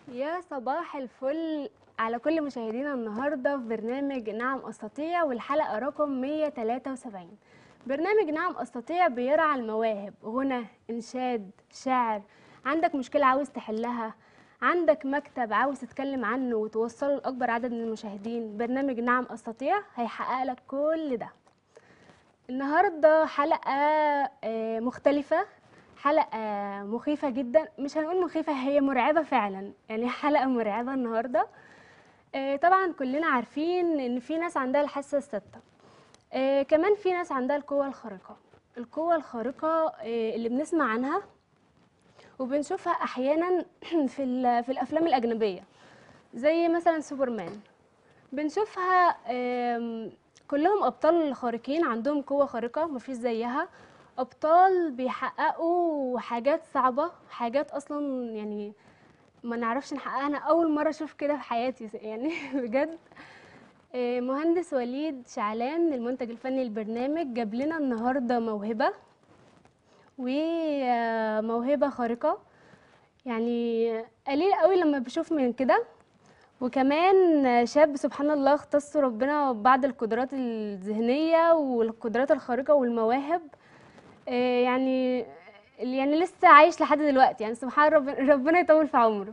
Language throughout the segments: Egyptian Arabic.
يا صباح الفل على كل مشاهدينا النهارده في برنامج نعم استطيع والحلقه رقم 173 برنامج نعم استطيع بيرعى المواهب غنى انشاد شعر عندك مشكله عاوز تحلها عندك مكتب عاوز تتكلم عنه وتوصله لاكبر عدد من المشاهدين برنامج نعم استطيع هيحقق لك كل ده النهارده حلقه آه، مختلفه حلقه مخيفه جدا مش هنقول مخيفه هي مرعبه فعلا يعني حلقه مرعبه النهارده آه، طبعا كلنا عارفين ان في ناس عندها الحاسه السادسه آه، كمان في ناس عندها القوه الخارقه القوه الخارقه آه، اللي بنسمع عنها وبنشوفها احيانا في ال- في الافلام الاجنبيه زي مثلا سوبرمان بنشوفها آم، كلهم ابطال خارقين عندهم قوه خارقه مفيش زيها ابطال بيحققوا حاجات صعبه حاجات اصلا يعني ما نعرفش نحققها انا اول مره اشوف كده في حياتي يعني بجد آه، مهندس وليد شعلان المنتج الفني للبرنامج جاب لنا النهارده موهبه وموهبه خارقه يعني قليل قوي لما بشوف من كده وكمان شاب سبحان الله اختص ربنا ببعض القدرات الذهنية والقدرات الخارقة والمواهب آه، يعني يعني لسه عايش لحد دلوقتي يعني سبحان رب ربنا يطول في عمره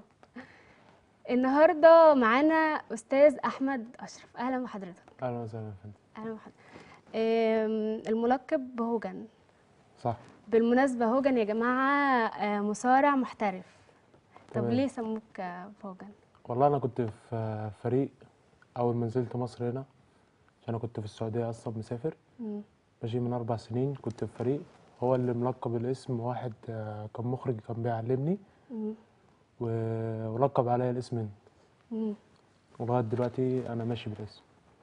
النهارده معانا استاذ احمد اشرف اهلا بحضرتك اهلا وسهلا يا فندم اهلا بحضرتك آم، الملقب بهوجن صح بالمناسبة هوجن يا جماعة آه، مصارع محترف طب تمام. ليه سموك آه، بهوجن والله انا كنت في فريق اول ما نزلت مصر هنا عشان انا كنت في السعوديه اصلا مسافر مم. ماشي من اربع سنين كنت في فريق هو اللي ملقب الاسم واحد آه، كان مخرج كان بيعلمني مم. و- ولقب عليا الاسم هند. مم. ولغايه دلوقتي انا ماشي بالاسم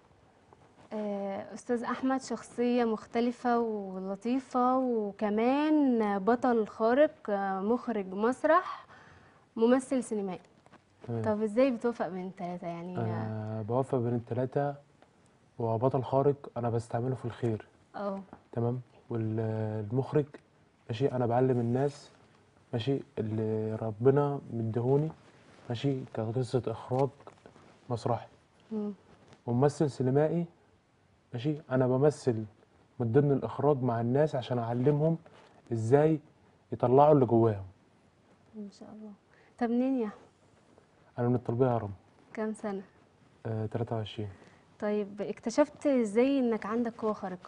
آه، أستاذ أحمد شخصية مختلفة ولطيفة وكمان بطل خارق آه، مخرج مسرح ممثل سينمائي تمام طب ازاي بتوفق بين التلاتة يعني اه انا بوفق بين التلاته وبطل خارق انا بستعمله في الخير آه، تمام والمخرج ماشي انا بعلم الناس ماشي اللي ربنا مديهوني ماشي كقصة اخراج مسرحي مم، وممثل سينمائي ماشي انا بمثل من ضمن الاخراج مع الناس عشان اعلمهم ازاي يطلعوا اللي جواهم ما شاء الله طب منين يا أحمد؟ انا من التربية هرم كام سنة آه 23 طيب اكتشفت ازاي انك عندك قوة خارقة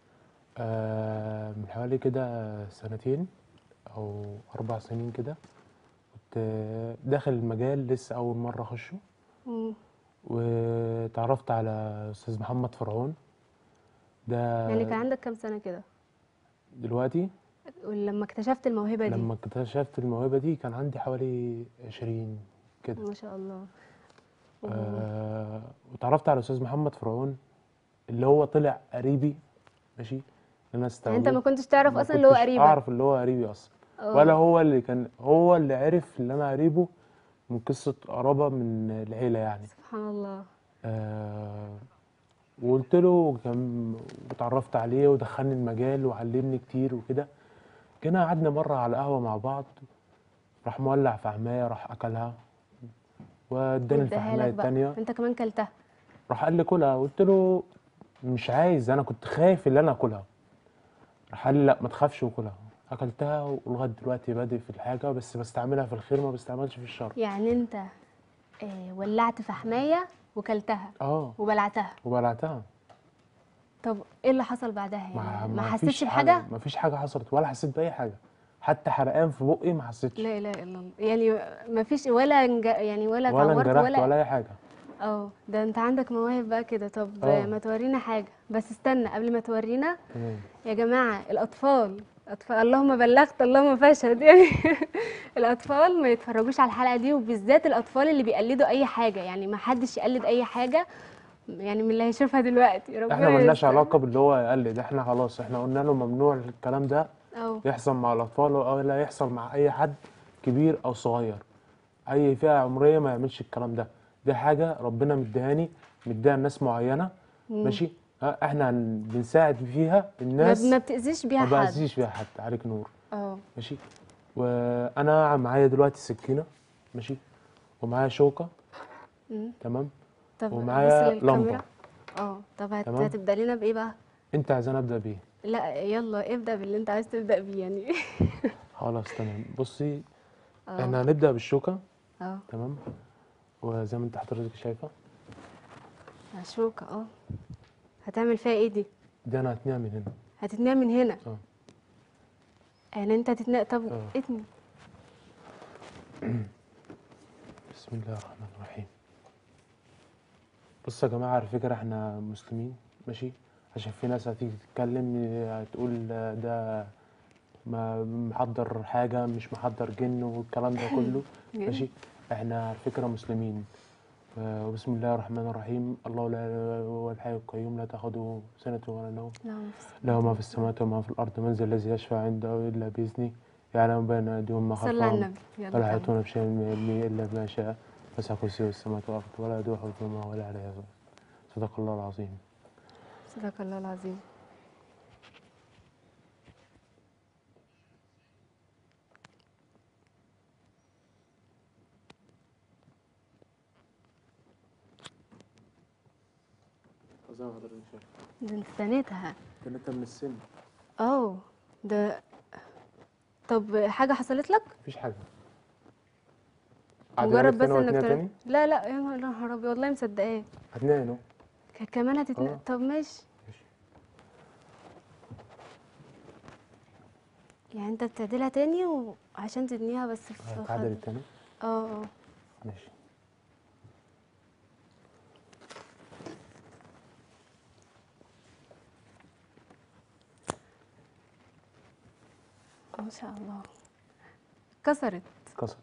آه من حوالي كده سنتين او اربع سنين كده كنت داخل المجال لسه اول مرة اخشه مم، وتعرفت على استاذ محمد فرعون ده يعني كان عندك كام سنة كده دلوقتي ولما اكتشفت الموهبة دي لما اكتشفت الموهبة دي كان عندي حوالي 20 كده ما شاء الله و- آه وتعرفت على استاذ محمد فرعون اللي هو طلع قريبي ماشي انا يعني انت ما استوعبت كنتش تعرف ما اصلا اللي هو كنتش قريبك اعرف اللي هو قريبي اصلا آه. ولا هو اللي كان هو اللي عرف اللي انا قريبه من قصة قرابة من العيلة يعني سبحان الله آه وقلت له كان واتعرفت عليه ودخلني المجال وعلمني كتير وكده جينا قعدنا مرة على قهوة مع بعض راح مولع في عماية راح أكلها واداني واداها الفحماية لك بقى التانية انت كمان كلتها راح قال لي كلها قلت له مش عايز أنا كنت خايف إن أنا أكلها راح قال لي لا ما تخافش وكلها أكلتها ولغاية دلوقتي بادئ في الحاجة بس بستعملها في الخير ما بستعملش في الشر يعني انت آه، ولعت فحماية وكلتها اه وبلعتها وبلعتها طب ايه اللي حصل بعدها يعني ما, ما, ما حسيتش فيش بحاجة ما فيش حاجه حصلت ولا حسيت باي حاجه حتى حرقان في بقي ما حسيتش لا اله الا الله يعني ما فيش ولا انج... يعني ولا ولا اتعورت انجرحت ولا ولا اي حاجه اه ده انت عندك مواهب بقى كده طب اه. آه، ما تورينا حاجة بس استنى قبل ما تورينا تمام يا جماعة الأطفال أطفال اللهم بلغت اللهم فاشهد يعني الأطفال ما يتفرجوش على الحلقة دي وبالذات الأطفال اللي بيقلدوا أي حاجة يعني ما حدش يقلد أي حاجة يعني من اللي هيشوفها دلوقتي ربنا احنا ملناش يستر. علاقه باللي هو يقلد احنا خلاص احنا قلنا له ممنوع الكلام ده أه يحصل مع الاطفال او لا يحصل مع اي حد كبير او صغير اي فئه عمريه ما يعملش الكلام ده دي حاجه ربنا مديهاني مديها لناس معينه ماشي اه، احنا هن- بنساعد فيها ما, الناس ما بتأذيش بيها ما حد بأذيش فيها حد عليك نور اه ماشي وانا معايا دلوقتي سكينه ماشي ومعايا شوكه مم. تمام طب ومعايا بص للكاميرا. لمبة. اه طب هت... تمام. هتبدأ لنا بإيه بقى؟ انت عايزين ابدا بيه لا يلا ابدأ باللي انت عايز تبدأ بيه يعني خلاص تمام بصي اه احنا هنبدا بالشوكه اه تمام وزي ما انت حضرتك شايفه شوكة اه هتعمل فيها ايه دي؟ دي انا هتنيها من هنا هتتنيها من هنا اه يعني انت هتتنيها طب اه. اتني بسم الله الرحمن الرحيم بص يا جماعة على فكرة احنا مسلمين ماشي عشان في ناس هتيجي تتكلم هتقول ده ما محضر حاجة مش محضر جن والكلام ده كله ماشي احنا على فكرة مسلمين آه، وبسم الله الرحمن الرحيم الله لا إله إلا هو الحي القيوم لا تأخذه سنة ولا نوم لا بس له ما في السماوات وما في الأرض من ذا الذي يشفع عنده إلا بإذنه يعلم بين أيديهم ما صلى على خلفهم النبي يلا ولا كمل. يحيطون بشيء من علمه إلا بما شاء وسع كرسيه السماوات والأرض ولا يدوح حفظهما ولا عليه يزول صدق الله العظيم صدق الله العظيم زي ما حضرتك شايف ده انت استنيتها ثلاثة من السن اه ده طب حاجة حصلت لك؟ مفيش حاجة مجرد بس انك تاني تر... لا لا يا نهار ابيض والله مصدقاه هتنقي هنا ك- كمان هتتن... اه. طب ماشي ماشي. يعني انت بتعدلها تاني وعشان تدنيها بس في هتعدل خد التاني اه اه ماشي ما شاء الله كسرت كسر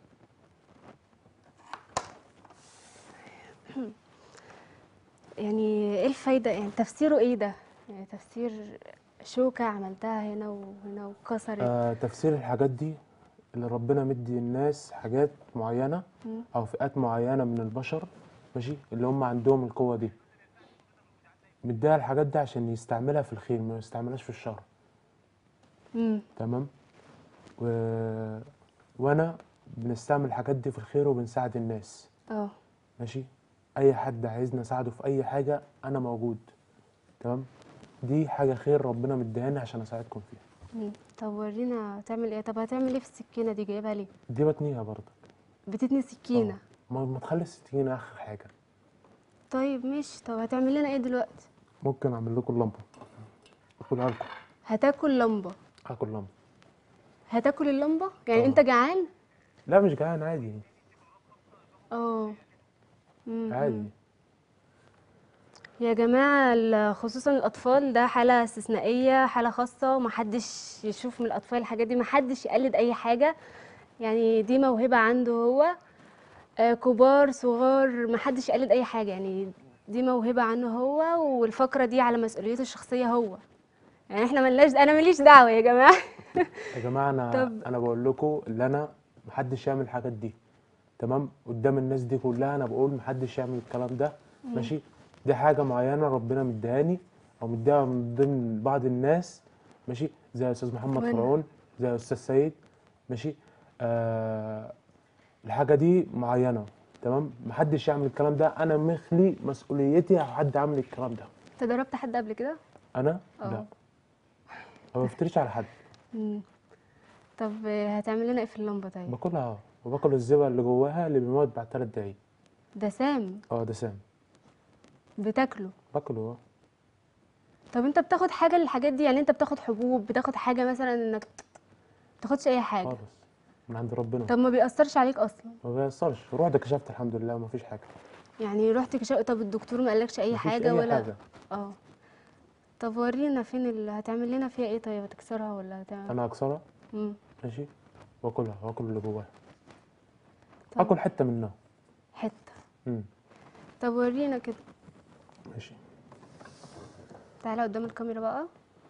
يعني ايه الفايدة يعني تفسيره ايه ده يعني تفسير شوكة عملتها هنا وهنا وكسرت آه تفسير الحاجات دي اللي ربنا مدي الناس حاجات معينة مم. أو فئات معينة من البشر ماشي اللي هم عندهم القوة دي مديها الحاجات دي عشان يستعملها في الخير ما يستعملهاش في الشر امم تمام و... وانا بنستعمل الحاجات دي في الخير وبنساعد الناس اه ماشي اي حد عايزني اساعده في اي حاجه انا موجود تمام دي حاجه خير ربنا مديهاني عشان اساعدكم فيها مم. طب ورينا هتعمل ايه طب هتعمل ايه في السكينة دي جايبها ليه دي بتنيها برضك بتتني سكينة آه. ما, ما تخلي السكينه اخر حاجه طيب ماشي طب هتعمل لنا ايه دلوقتي ممكن اعمل لكم لمبه اكلها لكم هتاكل لمبة اكل لمبه هتاكل اللمبة يعني اه. انت جعان لا مش جعان عادي اه مم. عادي يا جماعة ال- خصوصا الأطفال ده حالة استثنائية حالة خاصة محدش يشوف من الأطفال الحاجات دي محدش يقلد أي حاجة يعني دي موهبة عنده هو آه، كبار صغار محدش يقلد أي حاجة يعني دي موهبة عنه هو والفقرة دي على مسؤوليته الشخصية هو يعني احنا ملناش أنا ماليش دعوة يا جماعة يا جماعه انا طب- انا بقول لكم اللي انا محدش يعمل الحاجات دي تمام قدام الناس دي كلها انا بقول محدش يعمل الكلام ده ماشي دي حاجه معينه ربنا مديهاني او مديها من ضمن بعض الناس ماشي زي استاذ محمد وأنا. فرعون زي استاذ سيد ماشي آه الحاجه دي معينه تمام محدش يعمل الكلام ده انا مخلي مسؤوليتي على حد عامل الكلام ده انت ضربت حد قبل كده؟ انا اه. لا ما بفتريش على حد مم. طب آه، هتعمل لنا ايه في اللمبة طيب؟ باكلها وباكل الزبق اللي جواها اللي بيموت بعد ثلاث دقايق ده سام اه ده سام بتاكله باكله اه طب انت بتاخد حاجه للحاجات دي يعني انت بتاخد حبوب بتاخد حاجه مثلا انك تاخدش اي حاجه خالص من عند ربنا طب ما بيأثرش عليك اصلا ما بيأثرش رحت كشفت الحمد لله ما فيش حاجه يعني رحت كشف طب الدكتور ما قالكش اي مفيش حاجه أي ولا حاجة. اه طب ورينا فين اللي هتعمل لنا فيها ايه طيب هتكسرها ولا هتعمل انا اكسرها مم. ماشي واكلها واكل اللي جواها طب. اكل حته منها حته امم طب ورينا كده ماشي تعالى قدام الكاميرا بقى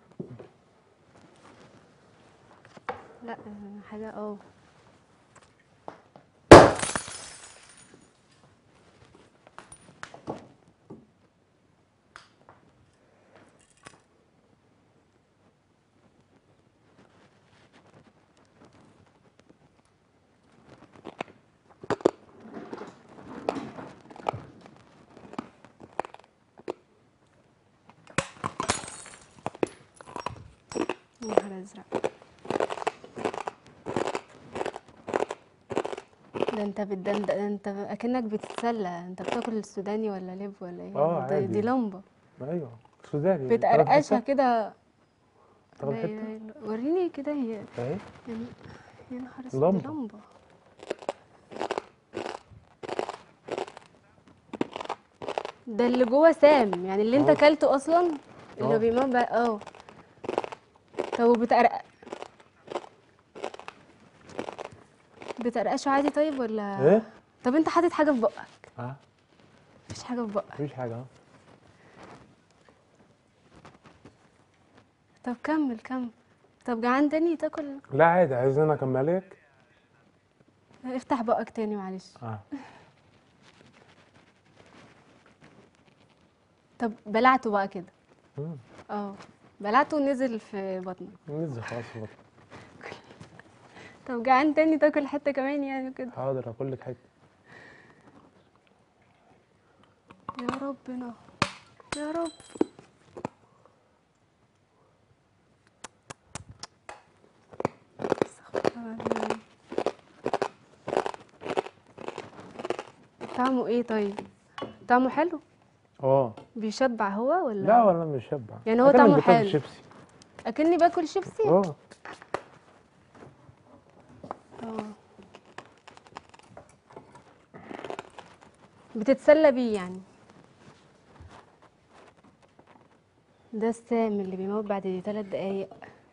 لا آه، حاجه اه يا نهار ازرق ده انت بت- ده انت ده انت اكنك بتتسلى انت بتاكل السوداني ولا لب ولا ايه آه، ده- دي عادي. لمبه ايوه سوداني طلب بتقرقشها حتة؟ كده طلب لا حتة؟ إله إلا- وريني كده هي اهي يعني يا نهار اسود دي لمبة. لمبه ده اللي جوه سام يعني اللي انت آه. اكلته اصلا اللي آه. بيمام بقى اه طب وبتقرق بتقرقشه عادي طيب ولا ايه طب انت حاطط حاجه في بقك اه مفيش حاجه في بقك مفيش حاجه اهو طب كمل كمل طب جعان تاني تاكل لا عادي عايز انا اكملك افتح بقك تاني معلش اه طب بلعته بقى كده مم. اه بلعته ونزل في بطنك ننزل خلاص بطل. طب جعان تاني تاكل حته كمان يعني كده حاضر اكل لك حته يا ربنا يا رب استغفر الله العظيم. طعمه ايه طيب طعمه حلو اه بيشبع هو ولا لا ولا مش شبع يعني هو أكنك طعمه بتاكل حلو. شيبسي اكني باكل شيبسي اه اه بتتسلى بيه يعني ده السام اللي بيموت بعد ثلاث دقايق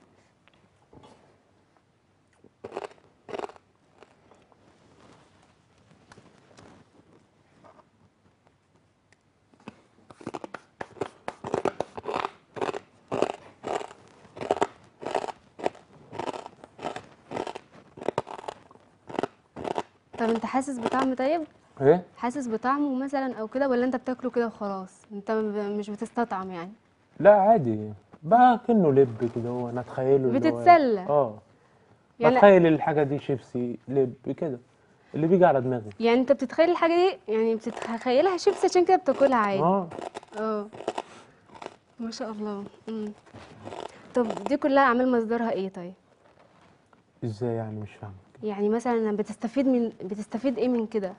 طب انت حاسس بطعم طيب ايه حاسس بطعمه مثلا او كده ولا انت بتاكله كده وخلاص انت م- مش بتستطعم يعني لا عادي بقى كأنه لب كده هو انا اتخيله اللي هو- بتتسلى. اه يعني- بتخيل الحاجه دي شيبسي لب كده اللي بيجي على دماغي يعني انت بتتخيل الحاجه دي يعني بتتخيلها شيبس عشان كده بتاكلها عادي اه اه ما شاء الله امم طب دي كلها اعمال مصدرها ايه طيب ازاي يعني مش فاهم يعني مثلا بتستفيد من بتستفيد ايه من كده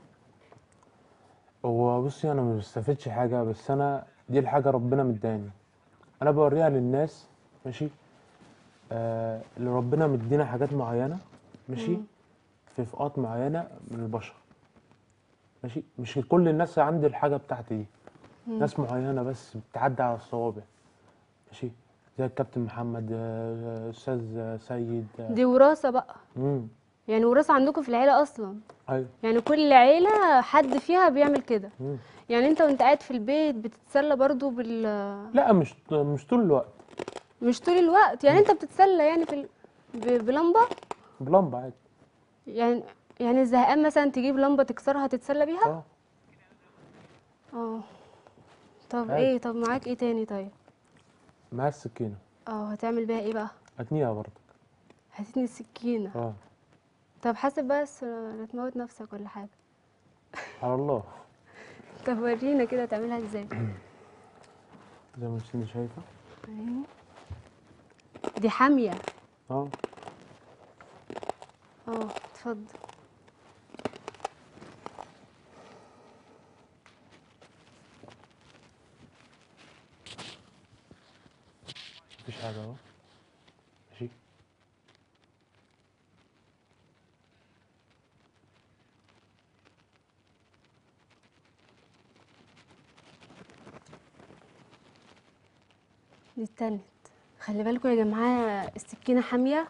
هو بصي انا ما بستفدش حاجه بس انا دي الحاجه ربنا مداني انا بوريها للناس ماشي آه اللي ربنا مدينا حاجات معينه ماشي مم. في فئات معينه من البشر ماشي مش كل الناس عندي الحاجه بتاعتي دي مم. ناس معينه بس بتعدي على الصوابع ماشي زي الكابتن محمد آه، استاذ سيد آه، دي وراثه بقى امم يعني وراثه عندكم في العيله اصلا ايوه يعني كل عيله حد فيها بيعمل كده مم. يعني انت وانت قاعد في البيت بتتسلى برضو بال لا مش مش طول الوقت مش طول الوقت يعني انت بتتسلى يعني في ال... ب... بلمبه بلمبه عادي يعني يعني زهقان مثلا تجيب لمبه تكسرها تتسلى بيها اه اه طب عادي. ايه طب معاك ايه تاني طيب معايا السكينه اه هتعمل بيها ايه بقى اتنيها برضه هتتني السكينه اه طب حاسب بس لا تموت نفسك ولا حاجه على الله طب ورينا كده تعملها ازاي زي ما انت شايفه أهي. دي حاميه اه اه اتفضل مفيش حاجه اهو ماشي دي التانت خلي بالكم يا جماعه السكينه حاميه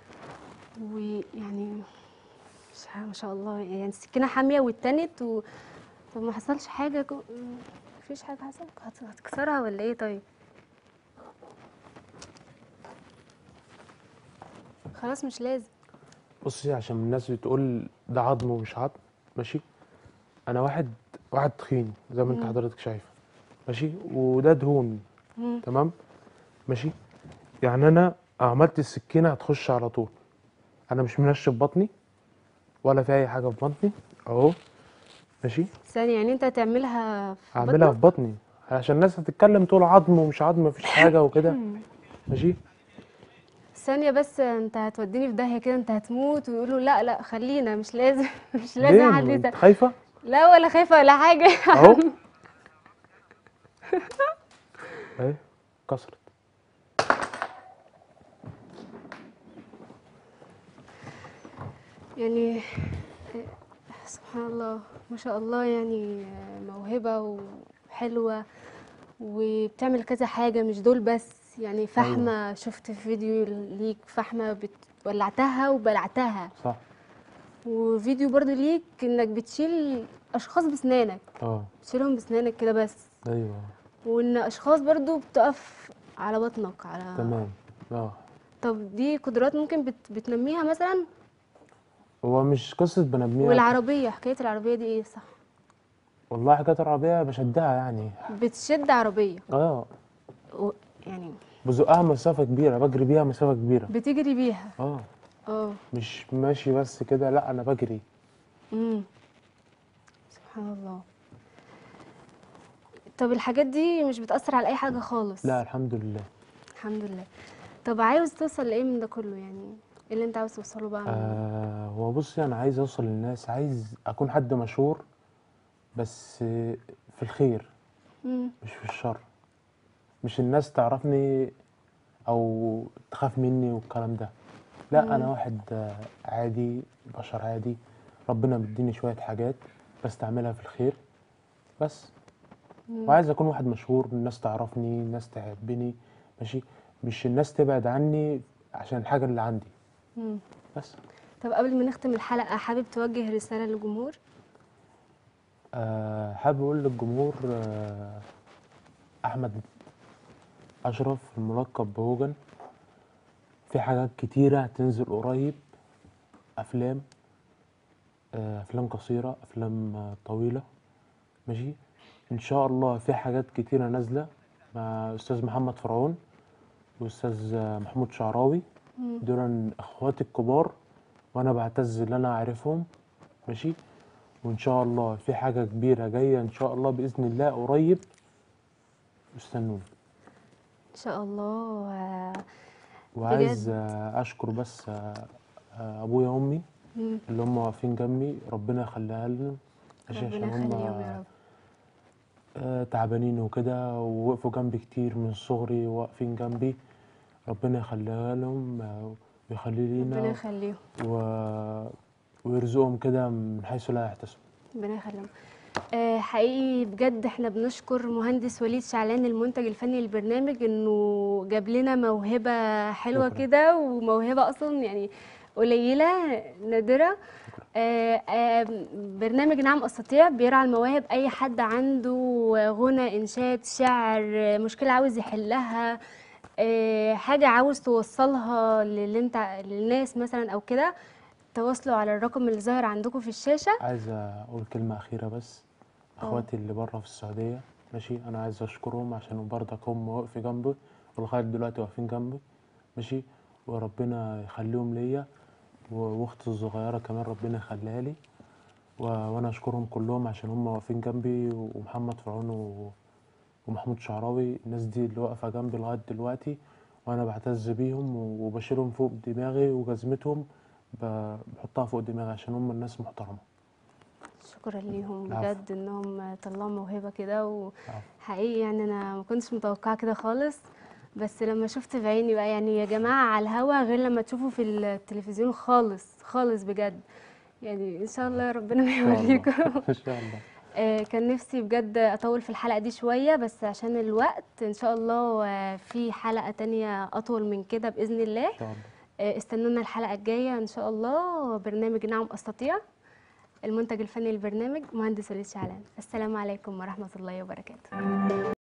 ويعني مش عارفة، ما شاء الله يعني السكينه حاميه والتانت و... طب ما حصلش حاجه جو... مفيش حاجه حصلت هت- هتكسرها ولا ايه طيب خلاص مش لازم بصي عشان الناس بتقول ده عظم ومش عظم ماشي انا واحد واحد تخين زي ما انت مم. حضرتك شايفه ماشي وده دهون مم. تمام ماشي يعني انا عملت السكينه هتخش على طول انا مش منشف بطني ولا في اي حاجه في بطني اهو ماشي ثانية يعني انت هتعملها في هعملها في بطني عشان الناس هتتكلم تقول عظم ومش عظم مفيش حاجه وكده مم. ماشي ثانيه بس انت هتوديني في داهيه كده انت هتموت ويقولوا لا لا خلينا مش لازم مش لازم ليه حد انت يسأل. خايفه لا ولا خايفه ولا حاجه اهو اهي كسرت يعني سبحان الله ما شاء الله يعني موهبة وحلوة وبتعمل كذا حاجة مش دول بس يعني فحمة شفت فيديو ليك فحمة بت... ولعتها وبلعتها صح وفيديو برضو ليك انك بتشيل اشخاص بسنانك اه بتشيلهم بسنانك كده بس ايوه وان اشخاص برضو بتقف على بطنك على تمام اه طب دي قدرات ممكن بت... بتنميها مثلا هو مش قصه بنبنيها والعربية حكاية العربية دي ايه صح والله حكايه العربيه بشدها يعني بتشد عربية اه و... يعني بزقها مسافه كبيره بجري بيها مسافه كبيره بتجري بيها اه اه مش ماشي بس كده لا انا بجري امم سبحان الله طب الحاجات دي مش بتأثر على أي حاجة خالص لا الحمد لله الحمد لله طب عاوز توصل لإيه من ده كله يعني ايه اللي انت عاوز توصله بقى من... آه هو بصي انا عايز اوصل للناس عايز اكون حد مشهور بس في الخير مم. مش في الشر مش الناس تعرفني او تخاف مني والكلام ده لا انا واحد آه، عادي بشر عادي ربنا مديني شوية حاجات بستعملها في الخير بس وعايز اكون واحد مشهور الناس تعرفني الناس تحبني ماشي مش الناس تبعد عني عشان الحاجة اللي عندي مم. بس طب قبل ما نختم الحلقة حابب توجه رسالة للجمهور آه، حابب اقول للجمهور آه، احمد اشرف الملقب بهوجن في حاجات كتيره هتنزل قريب افلام آه، افلام قصيره افلام آه، طويله ماشي ان شاء الله في حاجات كتيره نازله مع استاذ محمد فرعون واستاذ آه، محمود شعراوي دول اخواتي الكبار وانا بعتز ان انا اعرفهم ماشي وان شاء الله في حاجه كبيره جايه ان شاء الله باذن الله قريب استنوني ان شاء الله آه، وعايز آه، اشكر بس آه، آه، ابويا وامي مم. اللي هم واقفين جنبي ربنا يخليها لهم ماشي ربنا عشان هم يخليهم يا رب آه، تعبانين وكده ووقفوا جنبي كتير من صغري واقفين جنبي ربنا يخليها لهم آه، ويخلي ربنا لينا يخليهم و... ويرزقهم كده من حيث لا يحتسب ربنا يخليهم آه، حقيقي بجد احنا بنشكر مهندس وليد شعلان المنتج الفني للبرنامج انه جاب لنا موهبة حلوة شكراً. كده وموهبة اصلا يعني قليلة نادرة آه، آه، برنامج نعم استطيع بيرعى المواهب اي حد عنده غنى انشاد شعر آه، مشكلة عاوز يحلها آه، حاجة عاوز توصلها للي انت للناس مثلا او كده تواصلوا على الرقم اللي ظاهر عندكم في الشاشة عايز اقول كلمه اخيره بس اخواتي اللي بره في السعوديه ماشي انا عايز اشكرهم عشان برضك هم واقفين جنبي ولغايه دلوقتي واقفين جنبي ماشي وربنا يخليهم ليا و- واختي الصغيره كمان ربنا يخليها لي و... وانا اشكرهم كلهم عشان هم واقفين جنبي ومحمد فرعون و... ومحمود شعراوي الناس دي اللي واقفه جنبي لغايه دلوقتي وانا بعتز بيهم و- وبشيلهم فوق دماغي وجزمتهم ب- بحطها فوق دماغي عشان هم الناس محترمه شكرا ليهم العفو. بجد انهم طلعوا موهبه كده العفو. وحقيقي يعني انا ما كنتش متوقعه كده خالص بس لما شفت بعيني بقى يعني يا جماعه على الهوا غير لما تشوفوا في التلفزيون خالص خالص بجد يعني ان شاء الله ربنا ما إن شاء الله. يوريكم ان شاء الله آه، كان نفسي بجد اطول في الحلقه دي شويه بس عشان الوقت ان شاء الله آه، في حلقه تانية اطول من كده باذن الله ان شاء الله آه، استنونا الحلقة الجاية إن شاء الله برنامج نعم أستطيع المنتج الفني للبرنامج مهندس وليد شعلان السلام عليكم ورحمة الله وبركاته